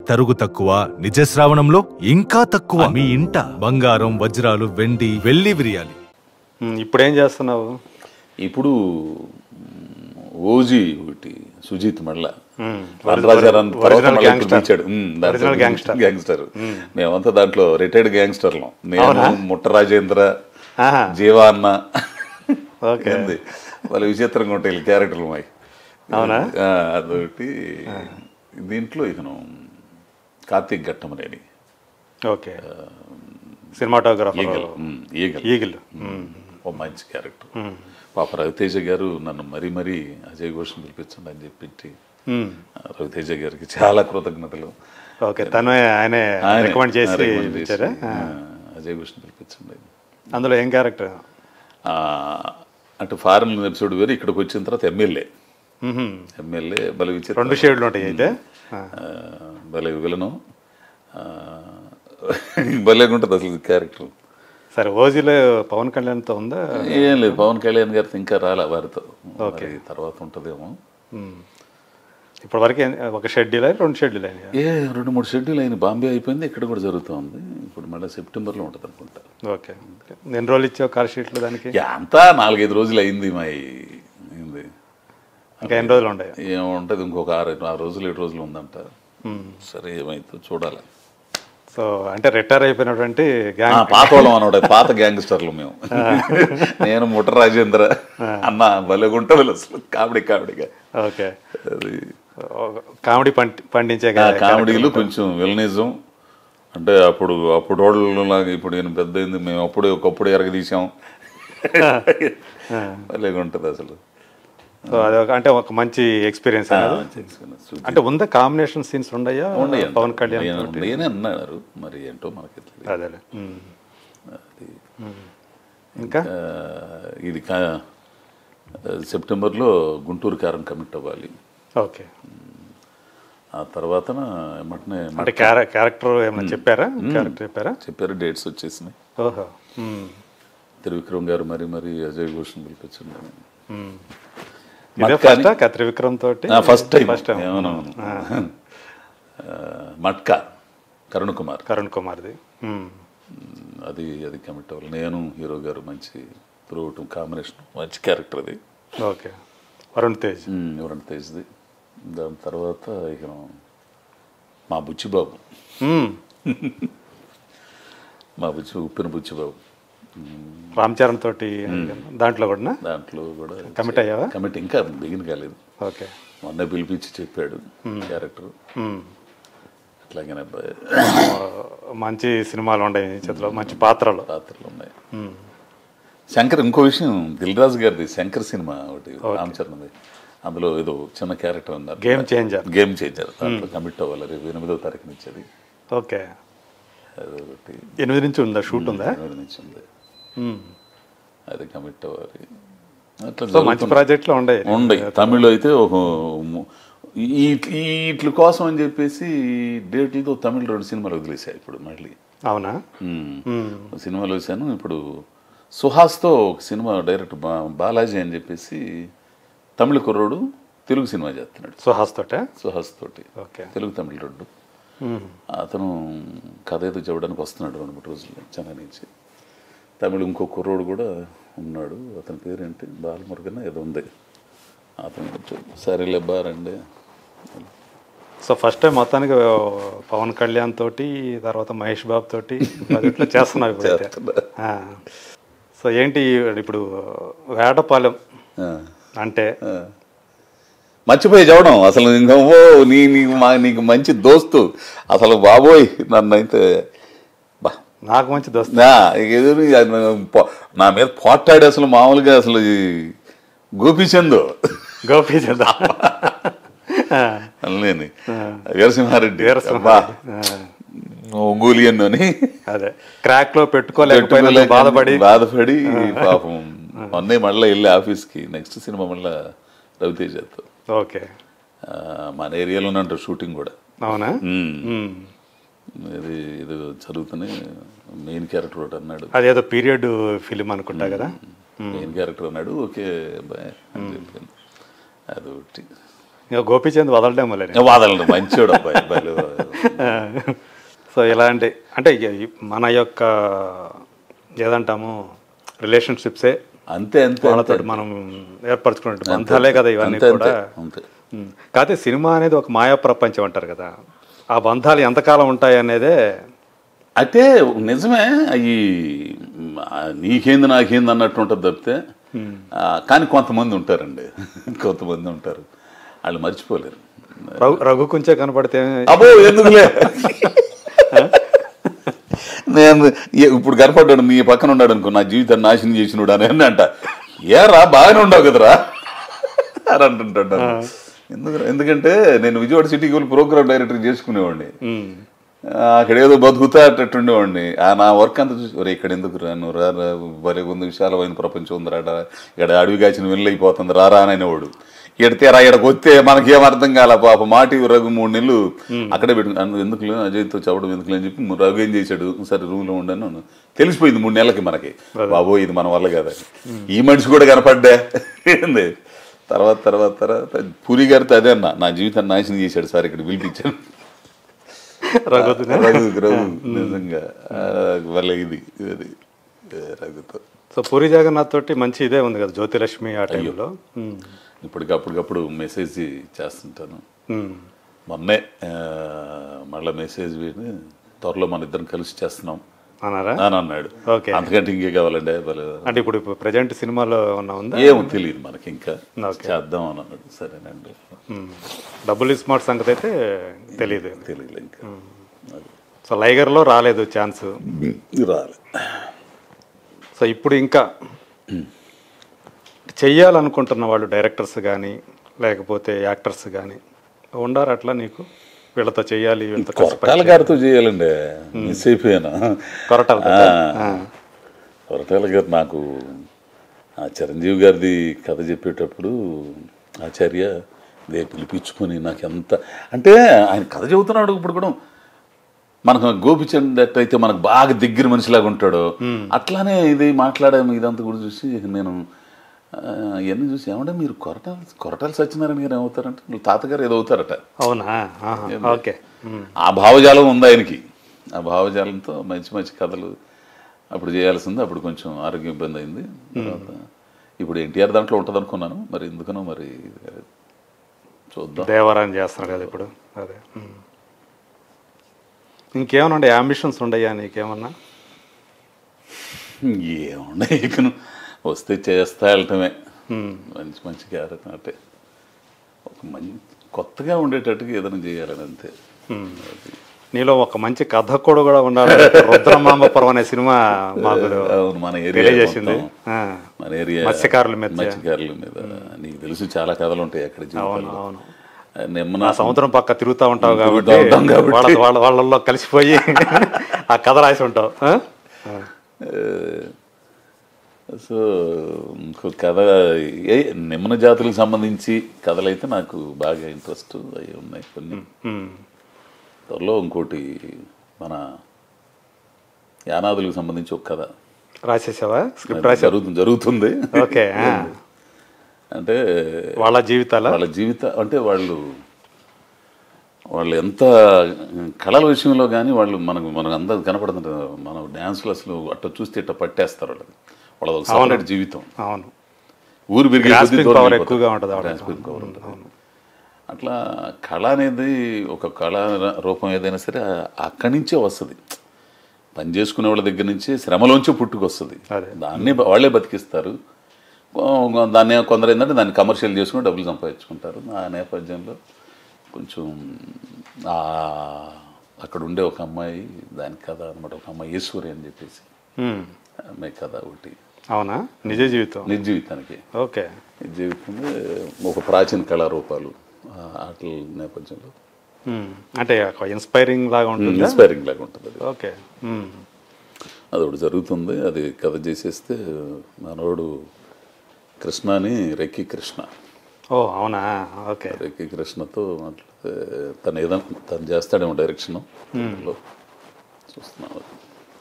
తరుగు తక్కువ నిజ శ్రావణంలో ఇంకా తక్కువ మీ ఇంట బంగారం వజ్రాలు వెండి వెళ్లి విరియాలి ఉమ్, ఇప్పుడు ఏం చేస్తున్నావు ఇప్పుడు మ్, ఓజీ ఒకటి సుజీత్ మళ్ళా మ్మ్. వనరాజారావు తర్వాత ఒరిజినల్ మళ్ళీ ఇప్పుడు గ్యాంగ్స్టర్. పిలిచాడు. మ్, దాంట్లో ఒరిజినల్ గ్యాంగ్స్టర్. గ్యాంగ్స్టర్ మేమంతా దాంట్లో రిటైర్డ్ గ్యాంగ్స్టర్లం నేను ముట్ట రాజేంద్ర ఆహా. జీవా అన్న ఓకే. ఏంది? వాళ్ళ విచిత్రంగా ఉంటాయి క్యారెక్టర్లు మాయి అవునా? ఆ, అదొకటి దీంట్లో ఇతను Karthik Ghattamaneni okay cinematographer Eagle hmm, Eagle Eagle ఓ మంచి క్యారెక్టర్ పాప రవితేజ గారు నన్ను మరీ మరీ అజయ్ ఘోష్ని పిలిపించండి అని చెప్పి రవితేజ గారికి చాలా కృతజ్ఞతలు ఓకే తను ఆయనే ఆయన రికమెండ్ చేసి recommend చేసి, ఇచ్చారా ఆ, అజయ్ ఘోష్ని పిలిపించండి అందులో ఏం క్యారెక్టర్ ఆ, అంటే ఫారెన్ ఎపిసోడ్ వేరు ఇక్కడికి వచ్చిన తర్వాత ఎమ్మెల్యే ఎమ్మెల్యే బల విచిత్ర రెండు షేడ్లు ఉంటాయి అయితే ఆ. ఆ, భలే విలను భలే ఉంటుంది అసలు క్యారెక్టర్ సరే ఓజీలో పవన్ కళ్యాణ్తో ఉందా ఏం లేదు పవన్ కళ్యాణ్ గారితో ఇంకా రాలే వారితో ఓకే. మరి తర్వాత ఉంటుందేమో ఇప్పటి వరకు ఒక షెడ్యూల్ అయ్యి రెండు షెడ్యూల్ అయ్యాయి ఏ రెండు మూడు షెడ్యూల్ అయింది బాంబే అయిపోయింది ఇక్కడ కూడా జరుగుతుంది ఇప్పుడు మళ్ళీ సెప్టెంబర్లో ఉంటుంది అనుకుంటా ఓకే ఎన్ని రోజులు ఇచ్చావు కార్ షీట్లు దానికి యా, అంతా నాలుగైదు రోజులు అయింది మా అయింది ఇంకా ఎన్ని రోజులు ఉన్నాయి ఏముంటుంది ఇంకొక ఆరు ఆరు రోజులు ఏడు రోజులు ఉందంట సరే ఏమైతే చూడాలి సో అంటే రిటైర్ అయిపోయినటువంటి ఆ, గ్యాంగ్ పాత వాళ్ళం అనమాట పాత గ్యాంగ్స్టర్లు మేము నేను ముట్ట రాజేంద్ర అన్న భలేగా ఉంటుంది అసలు కామెడీ కామెడీగా ఓకే అది కామెడీ పండి పండించే ఆ కామెడీలు కొంచెం విలనిజం అంటే అప్పుడు అప్పుడు వాళ్ళలాగా ఇప్పుడు నేను పెద్ద అయింది మేము అప్పుడే ఒకప్పుడు ఎరగదీసాం భలేగా ఉంటుంది అసలు సో అది ఒక- అంటే ఒక మంచి ఎక్స్పీరియన్స్ ఆ, అనేది మంచి experience. అంటే ఉందా కాంబినేషన్ సీన్స్ ఉండయా ఉన్నాయి అంట. పవన్ కళ్యాణ్ నేను- తోటి? నేనే అన్నారు మరి ఏంటో మనకి తెలియదు. అదేలే ఉమ్. అది ఇంకా ఆ, ఇది కా సెప్టెంబర్లో గుంటూరు కారం కమిట్ అవ్వాలి ఓకే ఆ తర్వాత ఏమంటే అంటే క్యారె- క్యారెక్టర్ ఏమైనా చెప్పారా క్యారెక్టర్ చెప్పారా చెప్పారు డేట్స్ వచ్చేసినాయి ఓహో ఉమ్. త్రివిక్రమ్ గారు మరి మరి అజయ్ ఘోష్ని పిలిపించండి ఉమ్. ఇదే మట్కాని- ఫస్ట్ త్రివిక్రమ్ తోటి ఫస్ట్ టైం ఫస్ట్ టైం అవునవును ఆ, మట్కా కరుణ్ కుమార్ కరుణ్ కుమార్ది ఉమ్. అది అది కమిట్ అవ్వాలి నేను హీరో గారు మంచి త్రూఅవుట్ కాంబినేషన్ మంచి క్యారెక్టర్ అది ఓకే వరుణ్ తేజ్ ఎవరంటే తేజ్ది దాని తర్వాత ఇక మా బుచ్చిబాబు ఉమ్. మా బుచ్చి ఉప్పిన బుచ్చిబాబు రామ్ చరణ్ తోటి దాంట్లో కూడా దాంట్లో కూడా కమిట్ అయ్యావా కమిట్ ఇంకా బిగిన్ కాలేదు ఓకే మొన్న పిలిపించి చెప్పాడు క్యారెక్టర్ ఉమ్. అట్లాగనే అబ్బాయి మంచి సినిమాలు ఉన్నాయి ఈ చేతిలో మంచి పాత్రలు పాత్రలు ఉన్నాయి శంకర్ ఇంకో విషయం దిల్ రాజు గారిది శంకర్ సినిమా ఒకటి రామ్ చరణ్ది అందులో ఏదో చిన్న క్యారెక్టర్ ఉన్నారు గేమ్ చేంజర్ గేమ్ చేంజర్ దాంట్లో కమిట్ అవ్వాలి రేపు ఎనిమిదో తారీఖు నుంచి అది ఓకే అదొకటి ఎనిమిది నుంచి ఉందా షూట్ ఉందా ఎనిమిది నుంచి ఉంది ఉమ్. అది కమిట్ అవ్వాలి అట్లా సో మంచి ప్రాజెక్టులు ఉన్నాయి ఉండే తమిళ్ అయితే ఒక ము- ఈ ఈ వీటి కోసం అని చెప్పేసి డేట్లతో తమిళ్ రెండు సినిమాలు వదిలేసాయి ఇప్పుడు మళ్ళీ అవునా ఉమ్. ఉమ్. ఒక సినిమాలు వేసాను ఇప్పుడు సుహాస్తో ఒక సినిమా డైరెక్ట్ బా బాలాజీ అని చెప్పేసి తమిళ కుర్రోడు తెలుగు సినిమా చేస్తున్నాడు సుహాస్ తోట సుహాస్ తోటి ఓకే తెలుగు తమిళ రెండు ఉమ్. అతను కథ ఏదో చెప్పడానికి వస్తున్నాడు రెండు మూడు రోజులు చెన్నై నుంచి తమిళ ఇంకో కుర్రోడు కూడా ఉన్నాడు అతని పేరేంటి బాలమురుగన ఏదో ఉంది అతను కొంచెం సరేలే బారండి సో ఫస్ట్ టైం మొత్తానికి పవన్ కళ్యాణ్ తోటి తర్వాత మహేష్ బాబు తోటి ప్రాజెక్టులు చేస్తున్నావు ఇప్పుడైతే చేస్తున్నా. ఆ. సో ఏంటి ఇప్పుడు వేటపాలెం ఆ, అంటే ఆ. మర్చిపోయి చదవడం అసలు ఇంకా ఓ నీ నీకు మా నీకు మంచి దోస్తు అసలు బాబోయ్ నన్ను అయితే బా నాకు మంచి దోస్తు నా ఎదురు పో- నా మీద పోట్లాడి అసలు మామూలుగా అసలు ఈ గోపీచంద్ గోపీచంద్ అనలేని వీరసింహారెడ్డి వీరసింహారెడ్డి. అబ్బా. ఒంగోలియన్ అని అదే క్రాక్ లో పెట్టుకోలేకపోయినా పెట్టుకోలేక బాధపడి బాధపడి పాపం మొన్నే మళ్ళీ వెళ్ళి ఆఫీస్కి నెక్స్ట్ సినిమా మళ్ళీ రవితేజతో ఓకే ఆ, మన ఏరియాలోనే అంటారు షూటింగ్ కూడా అవునా ఉమ్. ఉమ్. ఇది ఇది జరుగుతూనే మెయిన్ క్యారెక్టర్ ఒకటి అన్నాడు అదేదో పీరియడ్ ఫిలిం అనుకుంటా కదా మెయిన్ క్యారెక్టర్ అన్నాడు ఓకే బాయ్ అని చెప్పాను అదొకటి ఇంకా గోపీచంద్ వదలడం వల్ల వాదలను మంచోడు అబ్బాయి అబ్బాయిలు సో ఇలాంటి అంటే ఇక ఈ మన యొక్క ఏదంటాము రిలేషన్షిప్సే అంతే అంతే వాళ్ళతో మనం ఏర్పరచుకున్నట్టు బంధాలే కదా ఇవన్నీ అంతే కూడా అంతే ఉమ్. కాకపోతే సినిమా అనేది ఒక మాయా ప్రపంచం అంటారు కదా ఆ బంధాలు ఎంతకాలం ఉంటాయి అనేదే అయితే నిజమే అవి నీకేంది నాకేంది అన్నట్టు ఉంటుంది తప్పితే ఆ, కానీ కొంతమంది ఉంటారండి కొంతమంది ఉంటారు వాళ్ళు మర్చిపోలేరు రఘు రఘు కుంచే కనపడితే అబ్బో ఎందుకులే నేను ఏ- ఇప్పుడు కనపడ్డాడు నీ పక్కన ఉన్నాడు అనుకో నా జీవితాన్ని నాశనం చేసినాడు అని అంట ఏరా బాగానే ఉండవు కదరా అని అంటుంటాడు నన్ను. ఎందుకు ఎందుకంటే నేను విజయవాడ సిటీకి వెళ్ళి ప్రోగ్రామ్ డైరెక్టర్ చేసుకునేవాడిని ఉమ్. ఆ, అక్కడ ఏదో బతుకుతా అట్టు ఉండేవాడిని ఆ నా వర్క్ అంతా చూసి ఒరే ఇక్కడ ఎందుకు రా నువ్వు రా రా, భలే ఉంది విశాలమైన ప్రపంచం ఉంది రాడా ఇక్కడ అడవి కాచిన వెళ్ళైపోతుంది రారా అని అనేవాడు ఇక్కడ తీరా ఇక్కడికి వస్తే మనకేం అర్థం కాల పాప మాటి రఘు మూడు నెలలు అక్కడే పెట్టు అను- ఎందుకు అజయ్తో చెప్పడం ఎందుకు అని చెప్పి రఘు ఏం చేశాడు సరే రూమ్ లో ఉండను అన్నాను. తెలిసిపోయింది మూడు నెలలకి మనకి బాబో ఇది మన వల్ల కదా ఈ మనిషి కూడా కనపడ్డా ఏంది తర్వాత తర్వాత తర్వాత పూరి గారితో అదే అన్న నా జీవితాన్ని నాశనం చేశాడు సార్ ఇక్కడ పిలిపించాను రఘుతునే రఘు రఘు నిజంగా ఆ, భలే ఇది ఇది ఏ, రఘుతో సో పూరి జగన్నాథ్ తోటి మంచి ఇదే ఉంది కదా జ్యోతిలక్ష్మి ఆ టైంలో ఉమ్. ఇప్పటికప్పటికప్పుడు మెసేజ్ చేస్తుంటాను ఉమ్. మొన్నే ఆ, మళ్ళా మెసేజ్ విని త్వరలో మన ఇద్దరం కలిసి చేస్తున్నాం అన్నారా అని అన్నాడు ఓకే. అంతకంటే ఇంకే కావాలండి భలే అంటే ఇప్పుడు ప్రజెంట్ సినిమాలో ఉన్న ఉందా ఏమో తెలియదు మనకి ఇంకా ఓకే. చేద్దాం అని అన్నాడు సరేనండి ఉమ్. డబుల్ స్మార్ట్ సంగతి అయితే తెలియదు తెలియదు ఇంకా అది. సో లైగర్లో రాలేదు ఛాన్స్ రాలే సో ఇప్పుడు ఇంకా చెయ్యాలనుకుంటున్న వాళ్ళు డైరెక్టర్స్ కానీ లేకపోతే యాక్టర్స్ కానీ ఉండారు అట్లా నీకు వీళ్ళతో చెయ్యాలి వీళ్ళతో కలిసి కొరటాల గారితో చేయాలండి మిస్ అయిపోయాను కొరటాల ఆ. కొరటాల గారు నాకు ఆ చిరంజీవి గారిది కథ చెప్పేటప్పుడు ఆచార్య దే పిలిపించుకొని నాకు ఎంత అంటే ఆయన కథ చెబుతున్నాడు ఇప్పుడు కూడా మనకు గోపిచంద్ అయితే మనకు బాగా దగ్గర మనిషిలాగా ఉంటాడు అట్లానే ఇది మాట్లాడాము ఇదంతా కూడా చూసి నేను ఆ, ఇవన్నీ చూసి ఏమంటే మీరు కొరటాల కొరటాల సత్యనారాయణ గారు ఏమవుతారంటే వీళ్ళ తాతగారు ఏదో అవుతారట అవునా ఆహా. Okay um. ఆ భావజాలం ఉంది ఆయనకి ఆ భావజాలంతో మంచి మంచి కథలు అప్పుడు చేయాల్సింది అప్పుడు కొంచెం ఆరోగ్య ఇబ్బంది అయింది తర్వాత ఇప్పుడు ఎన్టీఆర్ దాంట్లో ఉంటుంది అనుకున్నాను మరి ఎందుకనో మరి చూద్దాం దేవరాన్ని చేస్తున్నారు కదా ఇప్పుడు అదే ఉమ్. ఇంకేమన్నా ఉండే అంబిషన్స్ ఉండయా నీకేమన్నా ఏమున్నాయి ఇకను వస్తే చేస్తా వెళ్ళటమే ఉమ్. మంచి మంచి క్యారెక్టర్ అంటే ఒక మంచి కొత్తగా ఉండేటట్టుగా ఏదైనా చేయాలని అంతే ఉమ్. నీలో ఒక మంచి కథ కూడా కూడా ఉండాలి రుద్రమాంబపురం అనే సినిమా మాకు అవును మన ఏరియా తెలియజేసింది మొత్తం. ఆ. మన ఏరియా మత్స్యకారుల మీద మత్స్యకారుల మీద నీకు తెలుసు చాలా కథలు ఉంటాయి అక్కడ అవును జీవితాల్లో అవును నిమ్మన ఆ సముద్రం పక్క తిరుగుతూ ఉంటావు కాబట్టి తిరుగుతా ఉంటాం కాబట్టి. వాళ్ళ వాళ్ళ వాళ్ళల్లో కలిసిపోయి ఆ కథ రాసి ఉంటావు ఆ? ఆ. సో ఇంకో కథ ఏ నిమ్మన జాతులకు సంబంధించి కథలైతే నాకు బాగా ఇంట్రెస్ట్ అవి ఉన్నాయి కొన్ని ఉమ్. త్వరలో ఇంకోటి మన యానాదులకు సంబంధించి ఒక కథ రాసేసావా స్క్రిప్ట్ రాసా జరుగుతుంది జరుగుతుంది ఓకే ఆ. అంటే వాళ్ళ జీవితాల వాళ్ళ జీవిత అంటే వాళ్ళు వాళ్ళు ఎంత కళల విషయంలో కానీ వాళ్ళు మనకు మనకు అందరు కనపడుతుంటారు మన డ్యాన్స్లు అసలు అట్ట చూస్తే ఇట్ట పట్టేస్తారు వాళ్ళది వాళ్ళది ఒక సపరేట్ జీవితం అవును ఊరు పెరిగే కొద్దీ Grasping దూరం power అయిపోతారు. ఎక్కువగా ఉంటుంది వాళ్ళకి. Grasping power ఉంటుంది. అట్లా కళ అనేది ఒక కళ రూపం ఏదైనా సరే ఆ- అక్కడి నుంచే వస్తుంది పని చేసుకునే వాళ్ళ దగ్గర నుంచి శ్రమలోంచే పుట్టుకొస్తుంది అదే. దాన్ని బ- వాళ్ళే బతికిస్తారు కొ- దాన్ని కొందరు ఏంటంటే దాన్ని కమర్షియల్ చేసుకుని డబ్బులు సంపాదించుకుంటారు ఆ నేపథ్యంలో కొంచెం ఆ అక్కడ ఉండే ఒక అమ్మాయి దాని కథ అనమాట ఒక అమ్మాయి ఈశ్వరి అని చెప్పేసి ఉమ్. ఆ అమ్మాయి కథ ఒకటి అవునా నిజ జీవితం నిజ జీవితానికి ఓకే నిజ జీవితంలో ఒక ప్రాచీన కళారూపాలు ఆ ఆటల నేపథ్యంలో ఉమ్. అంటే ఒక ఇన్స్పైరింగ్ లాగా ఉంటుంది ఇన్స్పైరింగ్ లాగా ఉంటుంది అది ఓకే ఉమ్. అది ఒకటి జరుగుతుంది అది కథ చేసేస్తే మనోడు కృష్ణ అని రెక్కి కృష్ణ ఓ అవునా ఓకే రెక్కి కృష్ణతో మాట్లాడితే తను ఏదైనా తను చేస్తాడేమో డైరెక్షన్ చూస్తున్నాను